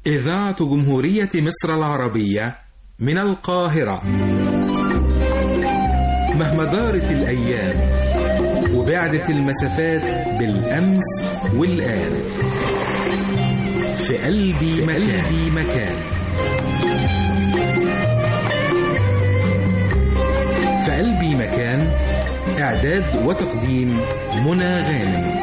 إذاعة جمهورية مصر العربية من القاهرة مهما دارت الأيام وبعدت المسافات بالأمس والآن في قلبي مكان, قلبي مكان في قلبي مكان إعداد وتقديم منى غانم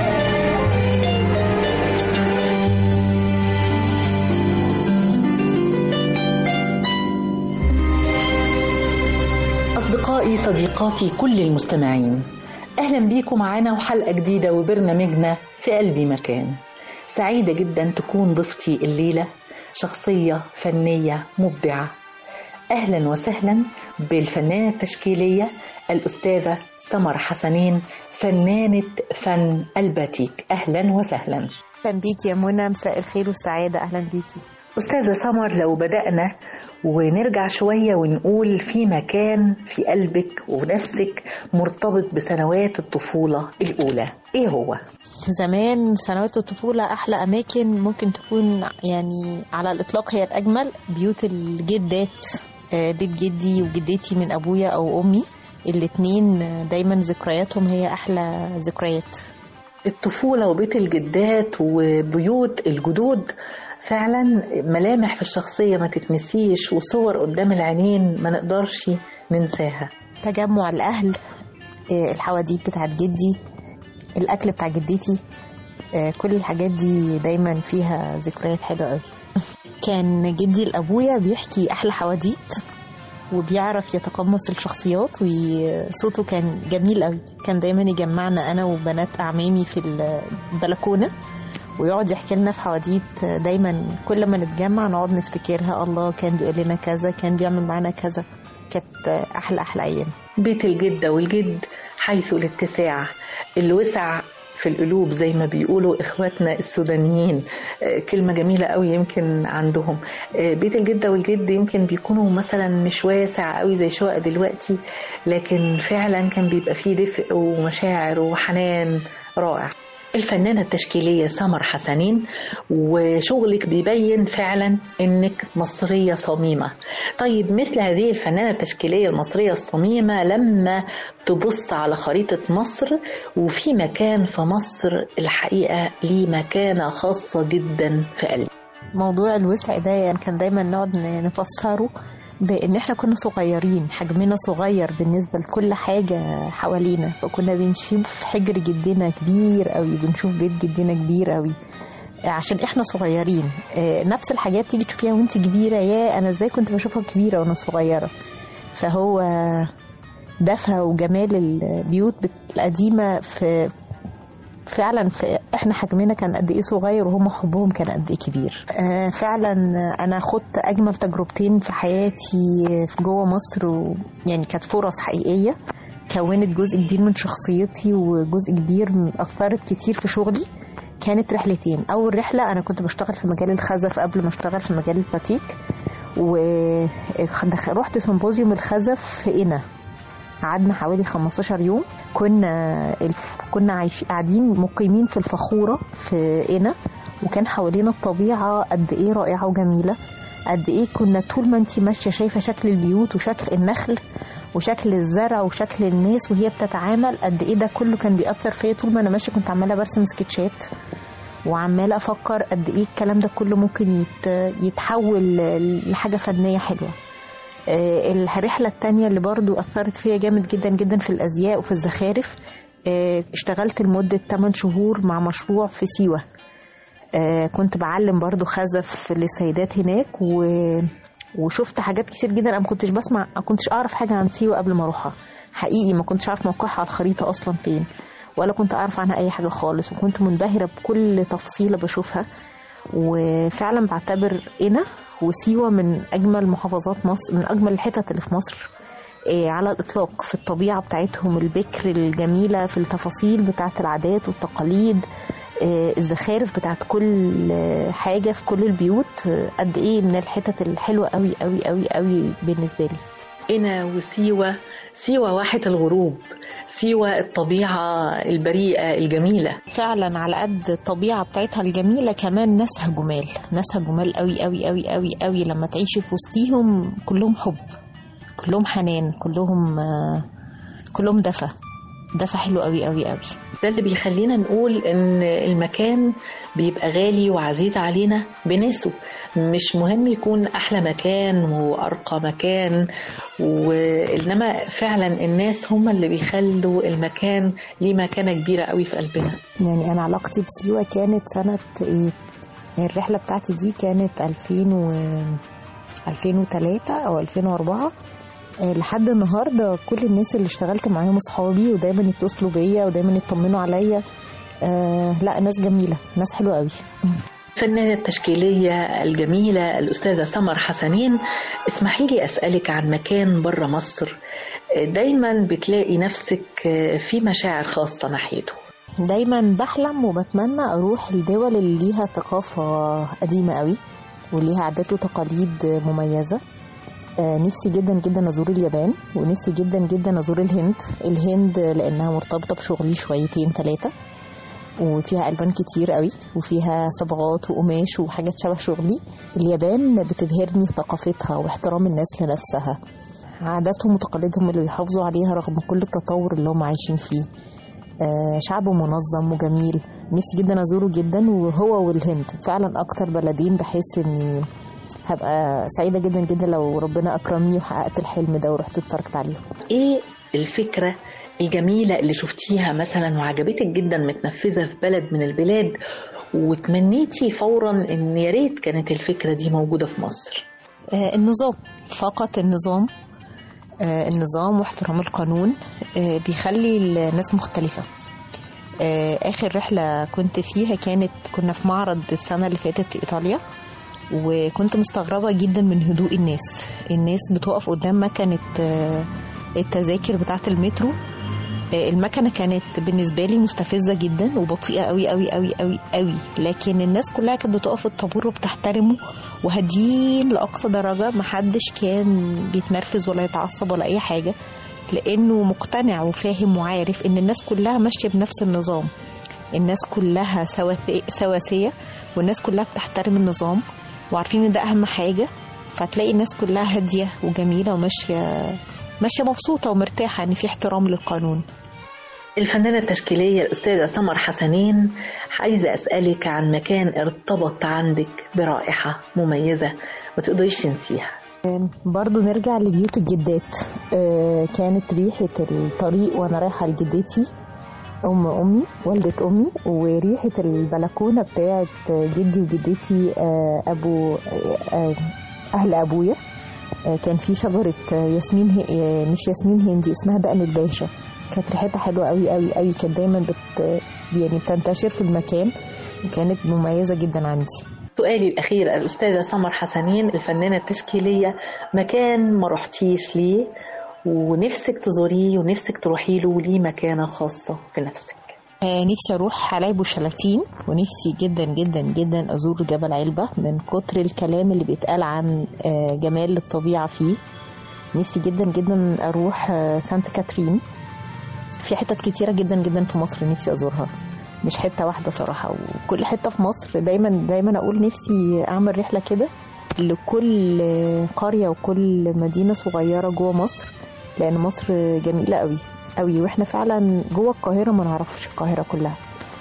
أصدقائي صديقاتي كل المستمعين أهلا بيكم معانا وحلقة جديدة وبرنامجنا في قلبي مكان سعيدة جدا تكون ضيفتي الليلة شخصية فنية مبدعة أهلا وسهلا بالفنانة التشكيلية الأستاذة سمر حسنين فنانة فن الباتيك أهلا وسهلا اهلا بيكي يا منى مساء الخير والسعاده اهلا بيكي أستاذة سمر لو بدأنا ونرجع شوية ونقول في مكان في قلبك ونفسك مرتبط بسنوات الطفولة الأولى إيه هو؟ زمان سنوات الطفوله احلى اماكن ممكن تكون يعني على الاطلاق هي الاجمل بيوت الجدات آه، بيت جدي وجدتي من ابويا او امي الاتنين آه، دايما ذكرياتهم هي احلى ذكريات الطفولة وبيت الجدات وبيوت الجدود فعلا ملامح في الشخصية ما تتنسيش وصور قدام العينين ما نقدرش ننساها تجمع الاهل آه، الحواديت بتاعت جدي الاكل بتاع جدتي آه، كل الحاجات دي دايما فيها ذكريات حلوه قوي كان جدي لابويا بيحكي احلى حواديت وبيعرف يتقمص الشخصيات وصوته كان جميل قوي كان دايما يجمعنا انا وبنات اعمامي في البلكونه ويقعد يحكي لنا في حواديت دايما كل ما نتجمع نقعد نفتكرها الله كان بيقول لنا كذا كان بيعمل معانا كذا كانت احلى احلى ايام بيت الجدة والجد حيث الاتساع الوسع في القلوب زي ما بيقولوا اخواتنا السودانيين آه، كلمة جميلة قوي يمكن عندهم آه، بيت الجدة والجد يمكن بيكونوا مثلا مش واسع قوي زي شقق دلوقتي لكن فعلا كان بيبقى فيه دفء ومشاعر وحنان رائع الفنانة التشكيلية سمر حسنين وشغلك بيبين فعلا انك مصرية صميمة طيب مثل هذه الفنانة التشكيلية المصرية الصميمة لما تبص على خريطة مصر وفي مكان في مصر الحقيقة ليه مكانة خاصة جدا في قلبي موضوع الوسع ده يعني كان دايما نقعد نفسره بان احنا كنا صغيرين حجمنا صغير بالنسبه لكل حاجه حوالينا فكنا بنشوف حجر جدنا كبير قوي بنشوف بيت جدنا كبير قوي عشان احنا صغيرين آه، نفس الحاجات تيجي تشوفيها وانت كبيره يا انا ازاي كنت بشوفها كبيره وانا صغيره فهو دفى وجمال البيوت القديمه في فعلا في احنا حجمنا كان قد ايه صغير وهم حبهم كان قد ايه كبير آه فعلا انا خدت اجمل تجربتين في حياتي في جوه مصر و يعني كانت فرص حقيقيه كونت جزء كبير من شخصيتي وجزء كبير اثرت كتير في شغلي كانت رحلتين اول رحله انا كنت بشتغل في مجال الخزف قبل ما اشتغل في مجال الباتيك ورحت سيمبوزيوم الخزف في قنا قعدنا حوالي 15 يوم كنا الف... كنا عايش قاعدين مقيمين في الفخوره في قنا وكان حوالينا الطبيعه قد ايه رائعه وجميله قد ايه كنا طول ما انت ماشيه شايفه شكل البيوت وشكل النخل وشكل الزرع وشكل الناس وهي بتتعامل قد ايه ده كله كان بيأثر فيا طول ما انا ماشيه كنت عماله برسم سكتشات وعماله افكر قد ايه الكلام ده كله ممكن يت... يتحول لحاجه فنيه حلوه آه، الرحلة التانية اللي برضو أثرت فيا جامد جدا جدا في الأزياء وفي الزخارف آه، اشتغلت لمدة 8 شهور مع مشروع في سيوة آه، كنت بعلم برضو خزف للسيدات هناك و... وشفت حاجات كتير جدا انا ما كنتش بسمع ما كنتش اعرف حاجه عن سيوه قبل ما اروحها حقيقي ما كنتش اعرف موقعها على الخريطه اصلا فين ولا كنت اعرف عنها اي حاجه خالص وكنت منبهره بكل تفصيله بشوفها وفعلا بعتبر قنا وسيوة من أجمل محافظات مصر من أجمل الحتت اللي في مصر إيه على الإطلاق في الطبيعة بتاعتهم البكر الجميلة في التفاصيل بتاعت العادات والتقاليد إيه الزخارف بتاعت كل حاجة في كل البيوت قد إيه من الحتت الحلوة قوي قوي قوي قوي بالنسبة لي قنا وسيوة سيوة واحة الغروب سيوة الطبيعة البريئة الجميلة فعلا على قد الطبيعة بتاعتها الجميلة كمان ناسها جمال ناسها جمال قوي قوي قوي قوي قوي لما تعيشي في وسطيهم كلهم حب كلهم حنان كلهم آه، كلهم دفى دفى حلو قوي قوي قوي ده اللي بيخلينا نقول ان المكان بيبقى غالي وعزيز علينا بناسه مش مهم يكون احلى مكان وارقى مكان وانما فعلا الناس هم اللي بيخلوا المكان ليه مكانه كبيره قوي في قلبنا يعني انا علاقتي بسيوة كانت سنة ايه الرحلة بتاعتي دي كانت 2000 و 2003 او 2004 آه، لحد النهارده كل الناس اللي اشتغلت معاهم اصحابي ودايما يتصلوا بيا ودايما يطمنوا عليا آه لا ناس جميله ناس حلوه قوي الفنانة التشكيلية الجميلة الأستاذة سمر حسنين اسمحي لي أسألك عن مكان بره مصر دايما بتلاقي نفسك في مشاعر خاصة ناحيته دايما بحلم وبتمنى اروح الدول اللي ليها ثقافه قديمه قوي وليها عادات وتقاليد مميزه آه، نفسي جدا جدا ازور اليابان ونفسي جدا جدا ازور الهند الهند لانها مرتبطه بشغلي شويتين ثلاثه وفيها البان كتير قوي وفيها صبغات وقماش وحاجات شبه شغلي اليابان بتبهرني ثقافتها واحترام الناس لنفسها عاداتهم وتقاليدهم اللي بيحافظوا عليها رغم كل التطور اللي هم عايشين فيه آه، شعب منظم وجميل نفسي جدا ازوره جدا وهو والهند فعلا اكتر بلدين بحس اني هبقى سعيدة جدا جدا لو ربنا أكرمني وحققت الحلم ده ورحت اتفرجت عليهم إيه الفكرة الجميلة اللي شفتيها مثلا وعجبتك جدا متنفذة في بلد من البلاد وتمنيتي فورا ان يا ريت كانت الفكرة دي موجودة في مصر آه، النظام فقط النظام آه، النظام واحترام القانون آه، بيخلي الناس مختلفة آه، آخر رحلة كنت فيها كانت كنا في معرض السنة اللي فاتت في إيطاليا وكنت مستغربة جدا من هدوء الناس الناس بتقف قدام مكنة آه، التذاكر بتاعة المترو آه، المكنة كانت بالنسبة لي مستفزة جدا وبطيئة قوي قوي قوي قوي قوي لكن الناس كلها كانت بتقف في الطابور وبتحترمه وهاديين لأقصى درجة محدش كان بيتنرفز ولا يتعصب ولا أي حاجة لأنه مقتنع وفاهم وعارف إن الناس كلها ماشية بنفس النظام الناس كلها سواثي- سواسية والناس كلها بتحترم النظام وعارفين ان ده اهم حاجه فتلاقي الناس كلها هاديه وجميله وماشيه ماشيه مبسوطه ومرتاحه ان في احترام للقانون الفنانة التشكيلية الأستاذة سمر حسنين عايزة أسألك عن مكان ارتبط عندك برائحة مميزة ما تقدريش تنسيها برضو نرجع لبيوت الجدات آه، كانت ريحة الطريق وأنا رايحة لجدتي أم أمي والدة أمي وريحة البلكونة بتاعت جدي وجدتي آه، أبو آه، أهل أبويا آه، كان في شجرة آه، ياسمين ه- آه، مش ياسمين هندي اسمها دقن الباشا كانت ريحتها حلوة قوي قوي قوي كانت دايما بت يعني بتنتشر في المكان وكانت مميزة جدا عندي سؤالي الأخير الأستاذة سمر حسنين الفنانة التشكيلية مكان ما رحتيش ليه ونفسك تزوريه ونفسك تروحي له وليه مكانة خاصة في نفسك آه، نفسي اروح حلايب وشلاتين ونفسي جدا جدا جدا ازور جبل علبة من كتر الكلام اللي بيتقال عن آه، جمال الطبيعة فيه نفسي جدا جدا اروح آه، سانت كاترين في حتت كتيرة جدا جدا في مصر نفسي ازورها مش حتة واحدة صراحة وكل حتة في مصر دايما دايما اقول نفسي اعمل رحلة كده لكل آه، قرية وكل مدينة صغيرة جوه مصر لان مصر جميلة قوي قوي واحنا فعلا جوه القاهره ما نعرفش القاهره كلها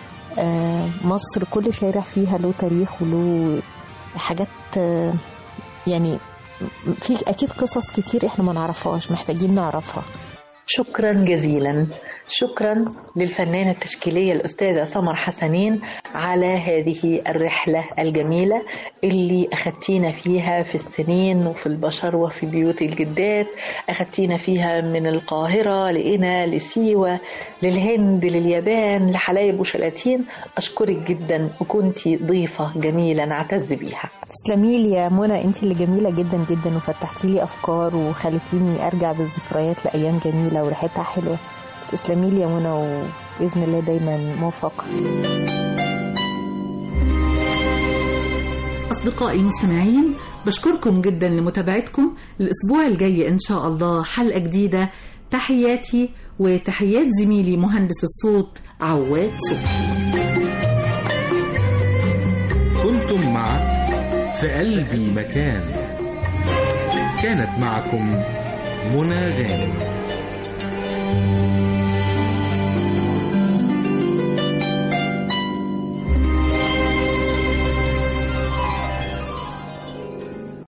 آه، مصر كل شارع فيها له تاريخ وله حاجات آه، يعني في اكيد قصص كتير احنا ما نعرفهاش محتاجين نعرفها شكرا جزيلا شكرا للفنانة التشكيلية الأستاذة سمر حسنين على هذه الرحلة الجميلة اللي أخدتينا فيها في السنين وفي البشر وفي بيوت الجدات أخدتينا فيها من القاهرة لقنا لسيوة للهند لليابان لحلايب وشلاتين أشكرك جدا وكنتي ضيفة جميلة نعتز بيها تسلمي لي يا منى انت اللي جميله جدا جدا وفتحتي لي افكار وخلتيني ارجع بالذكريات لايام جميله وريحتها حلوه تسلمي لي يا منى وباذن الله دايما موفقه أصدقائي المستمعين بشكركم جدا لمتابعتكم الأسبوع الجاي إن شاء الله حلقة جديدة تحياتي وتحيات زميلي مهندس الصوت عواد صبحي كنتم مع في قلبي مكان كانت معكم منى غانم